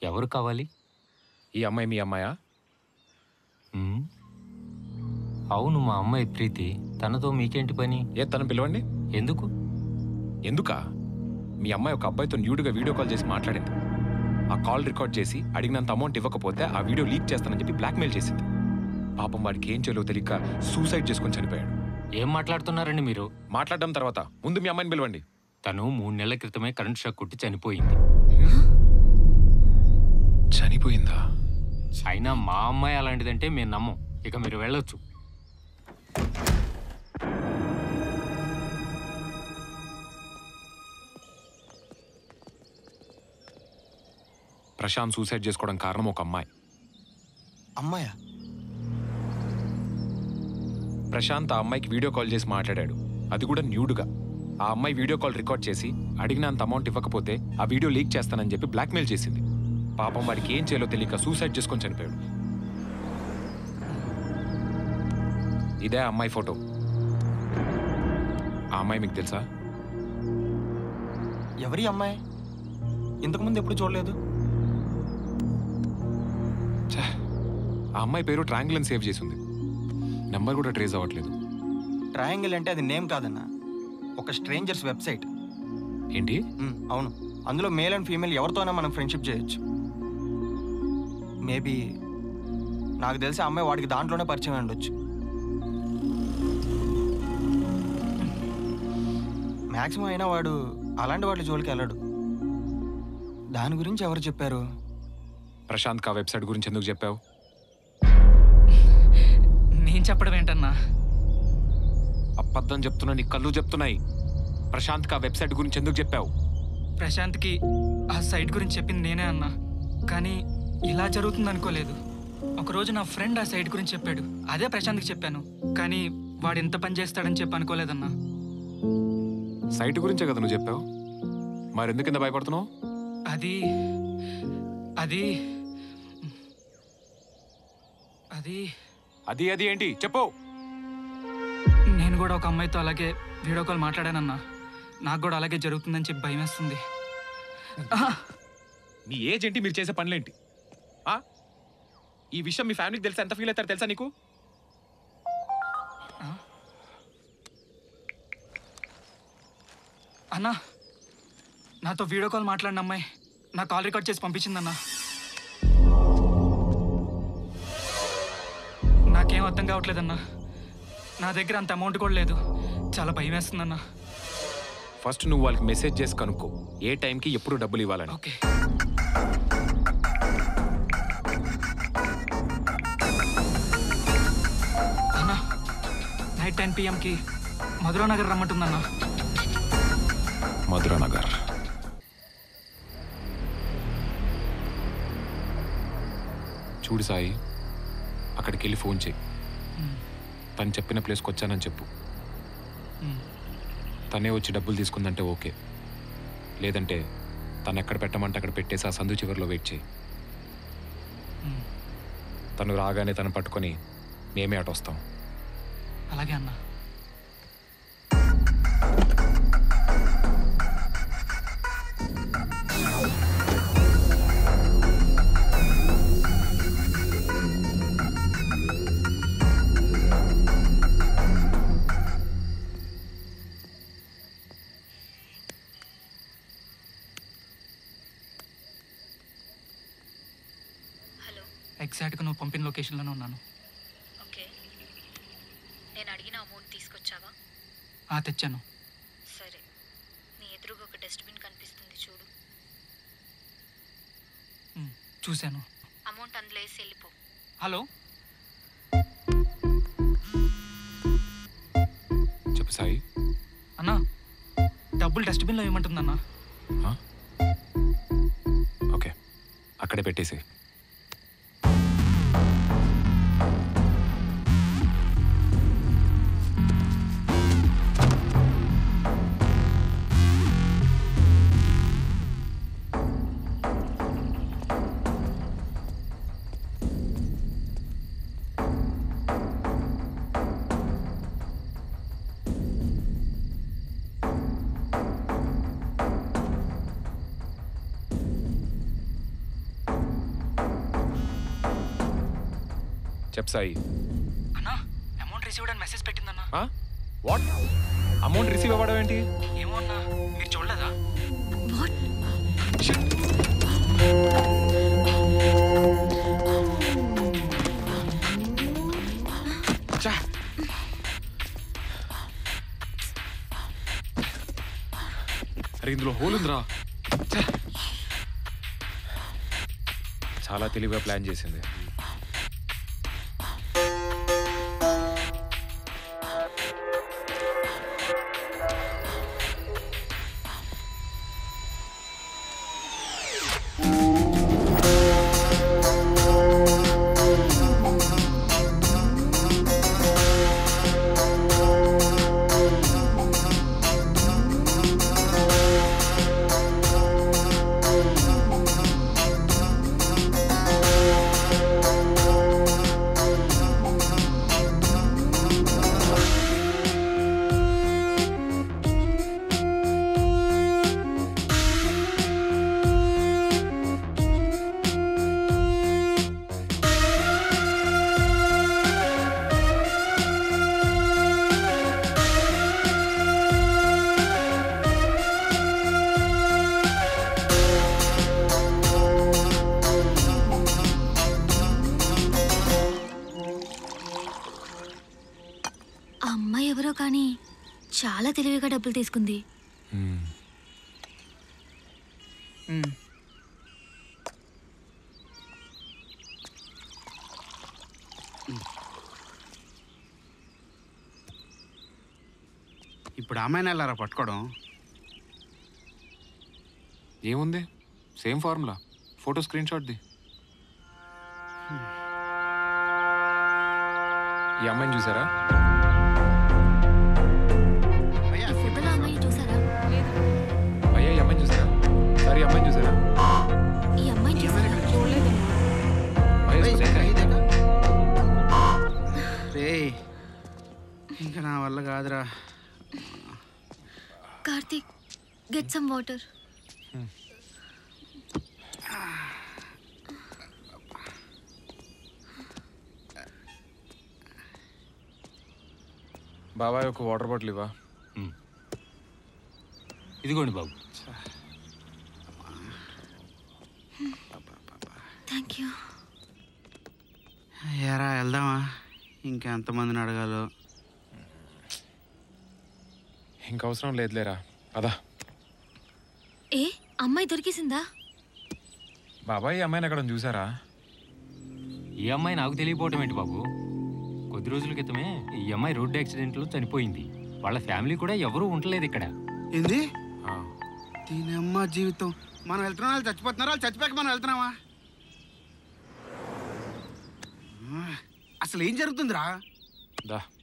ఎవరు కావాలి ఈ అమ్మాయి మీ అమ్మాయా ఉమ్. అవును మా అమ్మాయి ప్రీతి తనతో మీకేంటి పని ఏ తను పిలవండి ఎందుకు ఎందుకా మీ అమ్మాయి ఒక అబ్బాయితో న్యూడ్గా వీడియో కాల్ చేసి మాట్లాడింది ఆ కాల్ రికార్డ్ చేసి అడిగినంత అమౌంట్ ఇవ్వకపోతే ఆ వీడియో లీక్ చేస్తానని చెప్పి బ్లాక్మెయిల్ చేసింది పాపం వాడికి ఏం చేయాలో తెలియక సూసైడ్ చేసుకొని చనిపోయాడు ఏం మాట్లాడుతున్నారండి మీరు మాట్లాడడం తర్వాత ముందు మీ అమ్మాయిని పిలవండి తను మూడు నెలల క్రితమే కరెంట్ షాక్ కొట్టి చనిపోయింది చనిపోయిందా అయినా మా అమ్మాయి అలాంటిదంటే మేము నమ్మం ఇక మీరు వెళ్ళొచ్చు ప్రశాంత్ సూసైడ్ చేసుకోవడం కారణం ఒక అమ్మాయి అమ్మాయా ప్రశాంత్ ఆ అమ్మాయికి వీడియో కాల్ చేసి మాట్లాడాడు అది కూడా న్యూడ్గా ఆ అమ్మాయి వీడియో కాల్ రికార్డ్ చేసి అడిగినంత అమౌంట్ ఇవ్వకపోతే ఆ వీడియో లీక్ చేస్తానని చెప్పి బ్లాక్మెయిల్ చేసింది పాపం వాడికి ఏం చేయాలో తెలియక సూసైడ్ చేసుకొని చనిపోయాడు ఇదే ఆ అమ్మాయి ఫోటో ఆ అమ్మాయి మీకు తెలుసా ఎవరి అమ్మాయి ఇంతకుముందు ఎప్పుడు చూడలేదు ఛే, ఆ అమ్మాయి పేరు ట్రాంగిల్ అని సేవ్ చేసి ఉంది నెంబర్ కూడా ట్రేస్ అవ్వట్లేదు ట్రయాంగిల్ అంటే అది నేమ్ కాదన్న ఒక స్ట్రేంజర్స్ వెబ్సైట్ ఏంటి ఉమ్, అవును అందులో మేల్ అండ్ ఫీమేల్ ఎవరితోనైనా మనం ఫ్రెండ్షిప్ చేయొచ్చు మేబీ నాకు తెలిసి ఆ అమ్మాయి వాడికి దాంట్లోనే పరిచయం అయి ఉండొచ్చు మ్యాక్సిమం అయినా వాడు అలాంటి వాటి జోలికి వెళ్ళడు దాని గురించి ఎవరు చెప్పారు ప్రశాంత్ కా వెబ్సైట్ గురించి ఎందుకు చెప్పావు నేను చెప్పడం ఏంటన్నా అబద్ధం చెప్తున్నా నీ కళ్ళు చెప్తున్నాయి ప్రశాంత్ కా వెబ్సైట్ గురించి ఎందుకు చెప్పావు ప్రశాంత్కి ఆ సైట్ గురించి చెప్పింది నేనే అన్నా కానీ ఇలా జరుగుతుంది అనుకోలేదు ఒకరోజు నా ఫ్రెండ్ ఆ సైట్ గురించి చెప్పాడు అదే ప్రశాంత్కి చెప్పాను కానీ వాడు ఎంత పని చేస్తాడని చెప్పి అనుకోలేదన్నా సైట్ గురించే కదా నువ్వు చెప్పావు మరి ఎందుకు ఇంత భయపడుతున్నావు అది అది అది అది అది ఏంటి చెప్పు నేను కూడా ఒక అమ్మాయితో అలాగే వీడియో కాల్ మాట్లాడానన్నా నాకు కూడా అలాగే జరుగుతుందని చెప్పి భయం వేస్తుంది ఆహా! మీ ఏజ్ ఏంటి మీరు చేసే పనులేంటి ఆ? ఈ విషయం మీ ఫ్యామిలీకి తెలిసి ఎంత ఫీల్ అవుతారు తెలుసా నీకు అన్నా నాతో వీడియో కాల్ మాట్లాడిన అమ్మాయి నా కాల్ రికార్డ్ చేసి పంపించిందన్నా నాకేం అర్థం కావట్లేదన్నా నా దగ్గర అంత అమౌంట్ కూడా లేదు చాలా భయం వేస్తుందన్నా ఫస్ట్ నువ్వు వాళ్ళకి మెసేజ్ చేసి కనుక్కో ఏ టైంకి ఎప్పుడు డబ్బులు ఇవ్వాలని ఓకే అన్నా నైట్ టెన్ పిఎంకి మధురా నగర్ రమ్మంటుందన్నా మధురా నగర్ చూడు సాయి అక్కడికి వెళ్ళి ఫోన్ చేయి తను చెప్పిన ప్లేస్కి వచ్చానని చెప్పు మ్. తనే వచ్చి డబ్బులు తీసుకుందంటే ఓకే లేదంటే తను ఎక్కడ పెట్టమంటే అక్కడ పెట్టేసి ఆ సందు చివరిలో వెయిట్ చేయి మ్. తను రాగానే తను పట్టుకొని మేమే అటు వస్తాం అలాగే అన్నా హలో ఎగ్జాక్ట్గా నువ్వు పంపిన లొకేషన్లోనే ఉన్నాను ఓకే నేను అడిగిన అమౌంట్ తీసుకొచ్చావా ఆ తెచ్చాను సరే నీ ఎదురుగా ఒక డస్ట్బిన్ కనిపిస్తుంది చూడు మ్, చూశాను అమౌంట్ అందులో వేసి వెళ్ళిపో హలో చెప్పు సాయి అన్నా డబ్బులు డస్ట్బిన్లో ఏమంటుందన్నా ఆ? ఓకే అక్కడే పెట్టేసి చెప్ సాయి అన్నా అమౌంట్ రిసీవ్డ్ అని మెసేజ్ పెట్టిందన్నా వాట్ అమౌంట్ రిసీవ్ అవ్వడం ఏంటి ఏమో అన్నా మీరు చూడలేదా వాట్ ఛా! అరే ఇందులో హోల్ ఉందిరా ఛా! చాలా తెలివిగా ప్లాన్ చేసింది ఆ అమ్మాయి ఎవరో కానీ చాలా తెలివిగా డబ్బులు తీసుకుంది హ్మ్. ఇప్పుడు అమ్మాయిని వెళ్ళారా పట్టుకోవడం ఏముంది same formula photo screenshot ది ఈ అమ్మాయిని చూసారా అయ్యా ఈ ఫోటోలో అమ్మాయిని చూసారా అయ్యా ఈ అమ్మాయిని చూసారా సార్ ఈ అమ్మాయిని చూసారా ఈ అమ్మాయిని చూసారా భయ్యా, ఏయ్, इसको देखा है? ఇదేగా? రేయ్ ఇంకా నా వల్ల కాదురా కార్తీక్ గెట్ సమ్ వాటర్ బాబాయ్ ఒక వాటర్ బాటిల్ ఇవ్వా ఇదిగోండి బాబు థ్యాంక్ యూ ఎరా వెళ్దామా ఇంకా ఎంతమందిని అడగాలో ఇంక అవసరం లేదులేరా అదా ఏ అమ్మాయి దొరికేసిందా బాబాయ్ ఈ అమ్మాయిని అక్కడ చూసారా ఈ అమ్మాయి నాకు తెలియపోవటం ఏంటి బాబు కొద్ది రోజుల క్రితమే ఈ అమ్మాయి రోడ్డు యాక్సిడెంట్లో చనిపోయింది వాళ్ళ ఫ్యామిలీ కూడా ఎవరూ ఉండలేదు ఇక్కడ ఏంది ఆ, దీని అమ్మ జీవితం మనం వెళ్తున్నాం వాళ్ళు చచ్చిపోతున్నారు వాళ్ళు చచ్చిపోయాక మనం వెళ్తున్నావా ఆ, అసలు ఏం జరుగుతుందిరా దా